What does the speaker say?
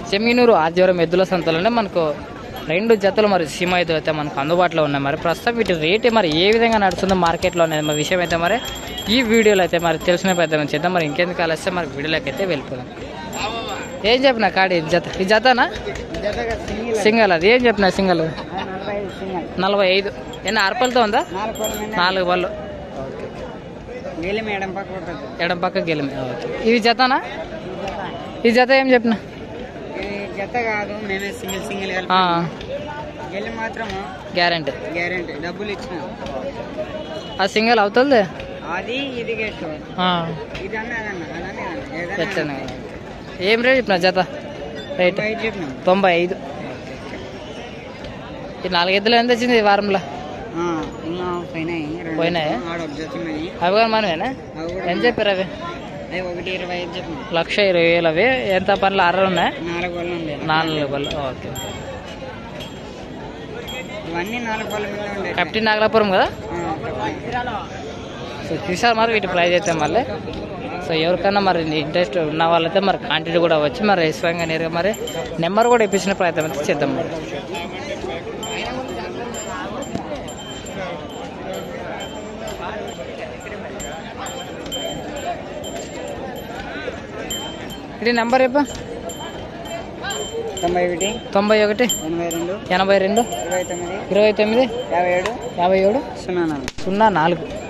చెమ్మినూరు ఆదివారం ఎద్దుల సంతలోనే మనకు రెండు జతలు మరి సీమ ఎద్దులు అయితే మనకు అందుబాటులో ఉన్నాయి మరి ప్రస్తుతం వీటి రేట్ మరి ఏ విధంగా నడుస్తుందో మార్కెట్లో అనేది మరి విషయం అయితే మరి ఈ వీడియోలో అయితే మరి తెలిసిన ప్రయత్నం చేద్దాం మరి ఇంకెందుకు కలిస్తే మరి వీడియోలోకి అయితే వెళ్ళిపోదాం ఏం చెప్పిన కాడి ఈ జత ఈ జతనా సింగల్ అది ఏం చెప్పిన సింగల్ నలభై ఐదు ఎన్ని అరపలతో ఉందా నాలుగు పళ్ళు నీళ్ళు మేడం పక్క పడుతుంది ఎడం పక్క గెలిమి ఓకే ఇవి జతనా ఈ జత ఏం చెప్పిన ఇది జత కాదు మేమే సింగిల్ సింగిల్ కలిపి గెలి మాత్రము గ్యారంటీ గ్యారెంటీ డబ్బులు ఇచ్చిన ఆ సింగల్ అవుతుంది అది ఇది గెట్టు ఇది అన్న అదన్న అదన్న ఇదన్న. ఎట్లనే ఏదన్నా ఏం రేట్ చెప్పిన జత రేట్ బయట చెప్పినాం తొంభై ఐదు ఈ నాలుగు ఎద్దులు ఎంత వచ్చింది ఈ వారంలో ఆ, ఇంకా పోయినాయి రెండు పోయినాయా? ఆడ ఒక జత ఉన్నాయి అవి కూడా మనమేనా అవి కూడా ఎంత చెప్పారు అవి అవి ఒకటి ఇరవై ఐదు చెప్పినాం లక్ష ఇరవై వేలు అవి ఎంత పనులు అర్ర ఉన్నాయి నాలుగు పళ్ళు ఉండే నాలుగు పళ్ళు ఓకే ఇవన్నీ నాలుగు పళ్ళ మీద ఉండే కెప్టెన్ నాగలాపురం కదా సో చూసారు మరి వీటి ప్రైజ్ అయితే మళ్ళీ సో ఎవరికైనా మరి ఇంట్రెస్ట్ ఉన్న వాళ్ళైతే మరి కాంటాక్ట్ కూడా వచ్చి మరి స్వయంగా నేరుగా మరి నెంబర్ కూడా ఇప్పించిన ప్రయత్నం అయితే చేద్దాం మరి ఇది నెంబర్ చెప్ప తొంభై ఒకటి తొంభై ఒకటి ఎనభై రెండు ఎనభై రెండు ఇరవై తొమ్మిది ఇరవై తొమ్మిది యాభై ఏడు యాభై ఏడు సున్నా నాలుగు సున్నా నాలుగు